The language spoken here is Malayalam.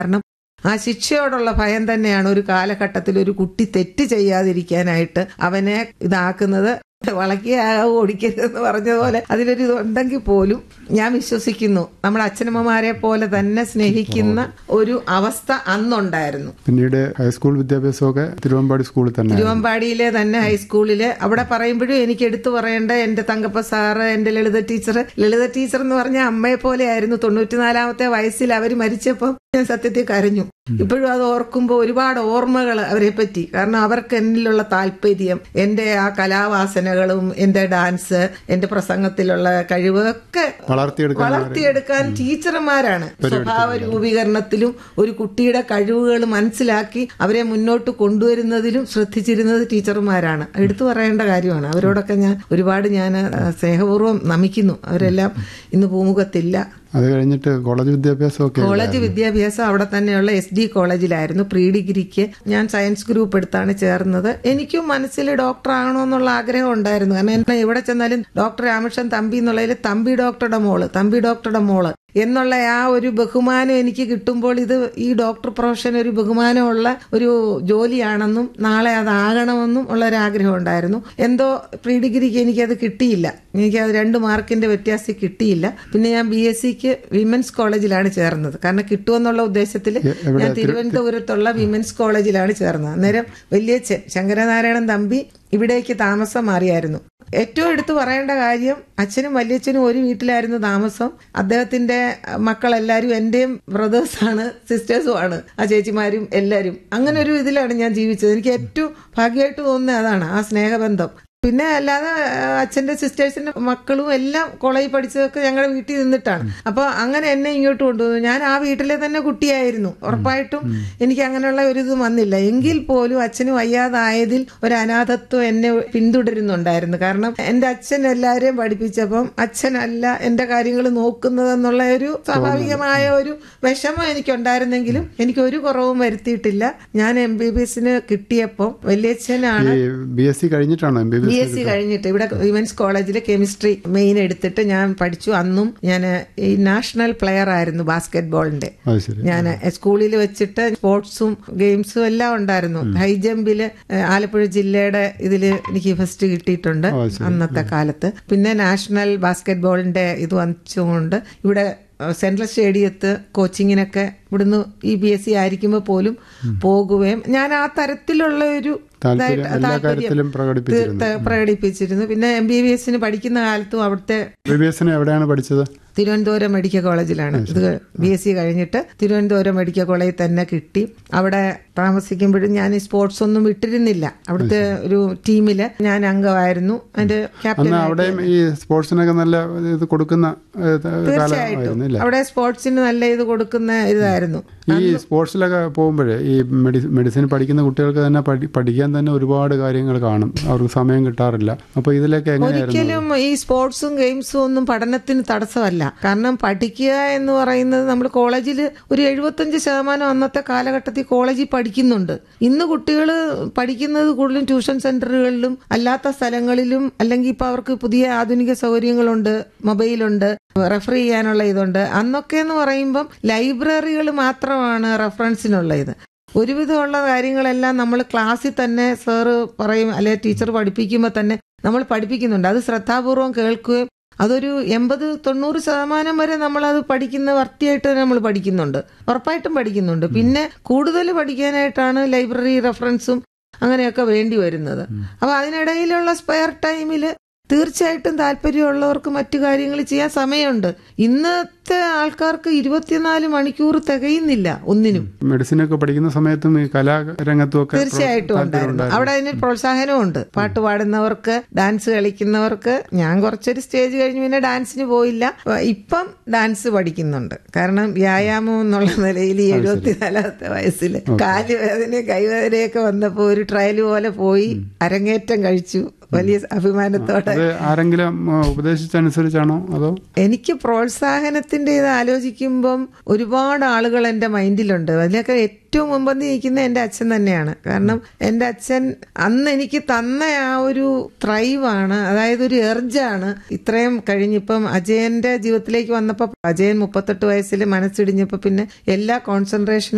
കാരണം ആ ശിക്ഷയോടുള്ള ഭയം തന്നെയാണ് ഒരു കാലഘട്ടത്തിൽ ഒരു കുട്ടി തെറ്റ് ചെയ്യാതിരിക്കാനായിട്ട് അവനെ ഇതാക്കുന്നത് വളക്കിയാകാവോ ഓടിക്കരുതെന്ന് പറഞ്ഞതുപോലെ അതിലൊരു ഇതുണ്ടെങ്കിൽ പോലും ഞാൻ വിശ്വസിക്കുന്നു നമ്മുടെ അച്ഛനമ്മമാരെ പോലെ തന്നെ സ്നേഹിക്കുന്ന ഒരു അവസ്ഥ അന്നുണ്ടായിരുന്നു പിന്നീട് ഹൈസ്കൂൾ വിദ്യാഭ്യാസമൊക്കെ തിരുവമ്പാടി സ്കൂളിൽ തന്നെ തിരുവമ്പാടിയിലെ തന്നെ ഹൈസ്കൂളില് അവിടെ പറയുമ്പോഴും എനിക്ക് എടുത്തു പറയേണ്ട എന്റെ തങ്കപ്പ സാറ് എന്റെ ലളിത ടീച്ചർ ലളിത ടീച്ചർ എന്ന് പറഞ്ഞ അമ്മയെ പോലെ ആയിരുന്നു തൊണ്ണൂറ്റിനാലാമത്തെ വയസ്സിൽ അവർ മരിച്ചപ്പോൾ ഞാൻ സത്യത്തിൽ കരഞ്ഞു ഇപ്പോഴും അത് ഓർക്കുമ്പോൾ ഒരുപാട് ഓർമ്മകൾ അവരെ പറ്റി കാരണം അവർക്ക് എന്നിലുള്ള താല്പര്യം എന്റെ ആ കലാവാസനകളും എന്റെ ഡാൻസ് എന്റെ പ്രസംഗത്തിലുള്ള കഴിവ് ഒക്കെ വളർത്തിയെടുക്കാൻ വളർത്തിയെടുക്കാൻ ടീച്ചർമാരാണ് സ്വഭാവ രൂപീകരണത്തിലും ഒരു കുട്ടിയുടെ കഴിവുകൾ മനസ്സിലാക്കി അവരെ മുന്നോട്ട് കൊണ്ടുവരുന്നതിലും ശ്രദ്ധിച്ചിരുന്നത് ടീച്ചർമാരാണ് എടുത്തു പറയേണ്ട കാര്യമാണ് അവരോടൊക്കെ ഞാൻ ഒരുപാട് ഞാൻ ആ, സ്നേഹപൂർവ്വം നമിക്കുന്നു അവരെല്ലാം ഇന്ന് ഭൂമുഖത്തില്ല അത് കഴിഞ്ഞിട്ട് കോളേജ് വിദ്യാഭ്യാസമൊക്കെ കോളേജ് വിദ്യാഭ്യാസം അവിടെ തന്നെയുള്ള എസ് ഡി കോളേജിലായിരുന്നു പ്രീ ഡിഗ്രിക്ക് ഞാൻ സയൻസ് ഗ്രൂപ്പ് എടുത്താണ് ചേർന്നത് എനിക്കും മനസ്സിൽ ഡോക്ടർ ആകണമെന്നുള്ള ആഗ്രഹം ഉണ്ടായിരുന്നു കാരണം എന്നെ എവിടെ ചെന്നാലും ഡോക്ടർ രാമകൃഷ്ണൻ തമ്പി എന്നുള്ളതിൽ തമ്പി ഡോക്ടറുടെ മോള് തമ്പി ഡോക്ടറുടെ മോള് എന്നുള്ള ആ ഒരു ബഹുമാനം എനിക്ക് കിട്ടുമ്പോൾ ഇത് ഈ ഡോക്ടർ പ്രൊഫഷൻ ഒരു ബഹുമാനമുള്ള ഒരു ജോലിയാണെന്നും നാളെ അതാകണമെന്നും ഉള്ള ഒരു ആഗ്രഹം ഉണ്ടായിരുന്നു എന്തോ പ്രീ ഡിഗ്രിക്ക് എനിക്കത് കിട്ടിയില്ല എനിക്ക് അത് രണ്ട് മാർക്കിന്റെ വ്യത്യാസം കിട്ടിയില്ല പിന്നെ ഞാൻ ബി എസ് സിക്ക് വിമൻസ് കോളേജിലാണ് ചേർന്നത് കാരണം കിട്ടുമെന്നുള്ള ഉദ്ദേശത്തിൽ ഞാൻ തിരുവനന്തപുരത്തുള്ള വിമൻസ് കോളേജിലാണ് ചേർന്നത് അന്നേരം വലിയച്ഛൻ ശങ്കരനാരായണൻ തമ്പി ഇവിടേക്ക് താമസം മാറിയായിരുന്നു ഏറ്റവും എടുത്തു പറയേണ്ട കാര്യം അച്ഛനും വല്യച്ഛനും ഒരു വീട്ടിലായിരുന്നു താമസം അദ്ദേഹത്തിന്റെ മക്കളെല്ലാരും എന്റെയും ബ്രദേഴ്സാണ് സിസ്റ്റേഴ്സും ആണ് ആ ചേച്ചിമാരും എല്ലാരും അങ്ങനെ ഒരു ഇതിലാണ് ഞാൻ ജീവിച്ചത് എനിക്ക് ഏറ്റവും ഭാഗ്യമായിട്ട് തോന്നുന്നത് അതാണ് ആ സ്നേഹബന്ധം പിന്നെ അല്ലാതെ ആ, അച്ഛന്റെ സിസ്റ്റേഴ്സിന്റെ മക്കളും എല്ലാം കോളേജിൽ പഠിച്ചതൊക്കെ ഞങ്ങളുടെ വീട്ടിൽ നിന്നിട്ടാണ് അപ്പൊ അങ്ങനെ എന്നെ ഇങ്ങോട്ട് കൊണ്ടുവന്നു ഞാൻ ആ വീട്ടിലെ തന്നെ കുട്ടിയായിരുന്നു ഉറപ്പായിട്ടും എനിക്ക് അങ്ങനെയുള്ള ഒരു ഇത് വന്നില്ല എങ്കിൽ പോലും അച്ഛന് വയ്യാതായതിൽ ഒരു അനാഥത്വം എന്നെ പിന്തുടരുന്നുണ്ടായിരുന്നു കാരണം എന്റെ അച്ഛൻ എല്ലാവരെയും പഠിപ്പിച്ചപ്പം അച്ഛനല്ല എന്റെ കാര്യങ്ങൾ നോക്കുന്നതെന്നുള്ള ഒരു സ്വാഭാവികമായ ഒരു വിഷമം എനിക്കുണ്ടായിരുന്നെങ്കിലും എനിക്ക് ഒരു കുറവും വരുത്തിയിട്ടില്ല ഞാൻ എം ബി ബി എസിന് കിട്ടിയപ്പം വല്യച്ഛനാണ് ഈ ബി എസ് സി കഴിഞ്ഞിട്ടാണോ M B B B S C കഴിഞ്ഞിട്ട് ഇവിടെ വിമൻസ് കോളേജിൽ കെമിസ്ട്രി മെയിൻ എടുത്തിട്ട് ഞാൻ പഠിച്ചു അന്നും ഞാൻ ഈ നാഷണൽ പ്ലെയർ ആയിരുന്നു ബാസ്കറ്റ് ബോളിന്റെ അത് ശരി ഞാൻ സ്കൂളിൽ വെച്ചിട്ട് സ്പോർട്സും ഗെയിംസും എല്ലാം ഉണ്ടായിരുന്നു ഹൈ ജമ്പില് ഏഹ്, ആലപ്പുഴ ജില്ലയുടെ ഇതിൽ എനിക്ക് ഫസ്റ്റ് കിട്ടിയിട്ടുണ്ട് ഓ, ശരി. അന്നത്തെ കാലത്ത് പിന്നെ നാഷണൽ ബാസ്കറ്റ് ബോളിന്റെ ഇത് വച്ചുകൊണ്ട് ഇവിടെ ഏഹ്, സെൻട്രൽ സ്റ്റേഡിയത്ത് കോച്ചിങ്ങിനൊക്കെ ഇവിടുന്ന് ഈ ബി എസ് സി ആയിരിക്കുമ്പോൾ പോലും പോകുകയും ഞാൻ ആ തരത്തിലുള്ള ഒരു താല്പര്യം ഇതായിട്ട് എല്ലാ താല്പര്യം കാര്യത്തിലും പ്രകടിപ്പിച്ചിരുന്നു തീർത്ത- പ്രകടിപ്പിച്ചിരുന്നു പിന്നെ എം ബി ബി എസിന് പഠിക്കുന്ന കാലത്തും അവിടുത്തെ ബി ബി എസിന് എവിടെയാണ് പഠിച്ചത് തിരുവനന്തപുരം മെഡിക്കൽ കോളേജിലാണ് ഇത് ബി എസ് സി കഴിഞ്ഞിട്ട് തിരുവനന്തപുരം മെഡിക്കൽ കോളേജിൽ തന്നെ കിട്ടി അവിടെ താമസിക്കുമ്പോഴും ഞാൻ ഈ സ്പോർട്സ് ഒന്നും വിട്ടിരുന്നില്ല അവിടുത്തെ ഒരു ടീമില് ഞാൻ അംഗമായിരുന്നു അതിന്റെ ക്യാപ്റ്റൻ അന്ന് അവിടെയും ഈ സ്പോർട്സിനൊക്കെ നല്ല ഇത് കൊടുക്കുന്ന ഏഹ്, കാലമായിരുന്നു തീർച്ചയായിട്ടും ഇല്ലേ അവിടെ സ്പോർട്സിന് നല്ല ഇത് കൊടുക്കുന്ന ഇതായിരുന്നു ഈ സ്പോർട്സിലൊക്കെ പോകുമ്പോഴേ ഈ മെഡി മെഡിസിൻ പഠിക്കുന്ന കുട്ടികൾക്ക് തന്നെ പഠി പഠിക്കാൻ തന്നെ ഒരുപാട് കാര്യങ്ങൾ കാണും അവർക്ക് സമയം കിട്ടാറില്ല അപ്പൊ ഇതിലൊക്കെ എങ്ങനെയായിരുന്നു ഒരിക്കലും ഈ സ്പോർട്സും ഗെയിംസും ഒന്നും പഠനത്തിന് തടസ്സമല്ല കാരണം പഠിക്കുക എന്ന് പറയുന്നത് നമ്മൾ കോളേജിൽ ഒരു എഴുപത്തഞ്ച് ശതമാനം അന്നത്തെ കാലഘട്ടത്തിൽ കോളേജിൽ പഠിക്കുന്നുണ്ട് ഇന്ന് കുട്ടികൾ പഠിക്കുന്നത് കൂടുതലും ട്യൂഷൻ സെന്ററുകളിലും അല്ലാത്ത സ്ഥലങ്ങളിലും അല്ലെങ്കിൽ ഇപ്പൊ അവർക്ക് പുതിയ ആധുനിക സൗകര്യങ്ങളുണ്ട് മൊബൈലുണ്ട് റെഫർ ചെയ്യാനുള്ള ഇതുണ്ട് അന്നൊക്കെ എന്ന് പറയുമ്പം ലൈബ്രറികൾ മാത്രമാണ് റെഫറൻസിനുള്ള ഇത് ഒരുവിധമുള്ള കാര്യങ്ങളെല്ലാം നമ്മൾ ക്ലാസ്സിൽ തന്നെ സാറ് പറയും അല്ലെ ടീച്ചർ പഠിപ്പിക്കുമ്പോൾ തന്നെ നമ്മൾ പഠിപ്പിക്കുന്നുണ്ട് അത് ശ്രദ്ധാപൂർവം കേൾക്കുകയും അതൊരു എൺപത് തൊണ്ണൂറ് ശതമാനം വരെ നമ്മൾ അത് പഠിക്കുന്ന വർത്തിയായിട്ട് തന്നെ നമ്മൾ പഠിക്കുന്നുണ്ട് ഉറപ്പായിട്ടും പഠിക്കുന്നുണ്ട് പിന്നെ കൂടുതൽ പഠിക്കാനായിട്ടാണ് ലൈബ്രറി റെഫറൻസും അങ്ങനെയൊക്കെ വേണ്ടി വരുന്നത് അപ്പൊ അതിനിടയിലുള്ള സ്പെയർ ടൈമിൽ തീർച്ചയായിട്ടും താല്പര്യമുള്ളവർക്ക് മറ്റു കാര്യങ്ങൾ ചെയ്യാൻ സമയമുണ്ട് ഇന്നത്തെ ആൾക്കാർക്ക് ഇരുപത്തിനാല് മണിക്കൂർ തികയുന്നില്ല ഒന്നിനും മെഡിസിനൊക്കെ പഠിക്കുന്ന സമയത്തും ഈ കലാരംഗത്തും ഒക്കെ തീർച്ചയായിട്ടും ഉണ്ടായിരുന്നു അവിടെ അതിന് പ്രോത്സാഹനവും ഉണ്ട് പാട്ട് പാടുന്നവർക്ക് ഡാൻസ് കളിക്കുന്നവർക്ക് ഞാൻ കുറച്ചൊരു സ്റ്റേജ് കഴിഞ്ഞ് പിന്നെ ഡാൻസിന് പോയില്ല ഇപ്പം ഡാൻസ് പഠിക്കുന്നുണ്ട് കാരണം വ്യായാമം എന്നുള്ള നിലയിൽ ഈ എഴുപത്തിനാലാമത്തെ വയസ്സിൽ കാലുവേദന കൈവേദനയൊക്കെ വന്നപ്പോൾ ഒരു ട്രയൽ പോലെ പോയി അരങ്ങേറ്റം കഴിച്ചു വലിയ അഭിമാനത്തോടെ അത് ആരെങ്കിലും ആ, ഉപദേശിച്ചനുസരിച്ചാണോ അതോ എനിക്ക് പ്രോത്സാഹനത്തിന്റെ ഇത് ആലോചിക്കുമ്പം ഒരുപാട് ആളുകൾ എൻ്റെ മൈൻഡിലുണ്ട് അതിലൊക്കെ ഏറ്റവും മുമ്പന്തി നിൽക്കുന്ന എൻ്റെ അച്ഛൻ തന്നെയാണ് കാരണം എൻ്റെ അച്ഛൻ അന്ന് എനിക്ക് തന്ന ആ ഒരു ത്രൈവാണ് അതായത് ഒരു എർജാണ് ഇത്രയും കഴിഞ്ഞിപ്പം അജയന്റെ ജീവിതത്തിലേക്ക് വന്നപ്പോൾ അജയൻ മുപ്പത്തെട്ട് വയസ്സിൽ മനസ്സിടിഞ്ഞപ്പോൾ പിന്നെ എല്ലാ കോൺസെൻട്രേഷനും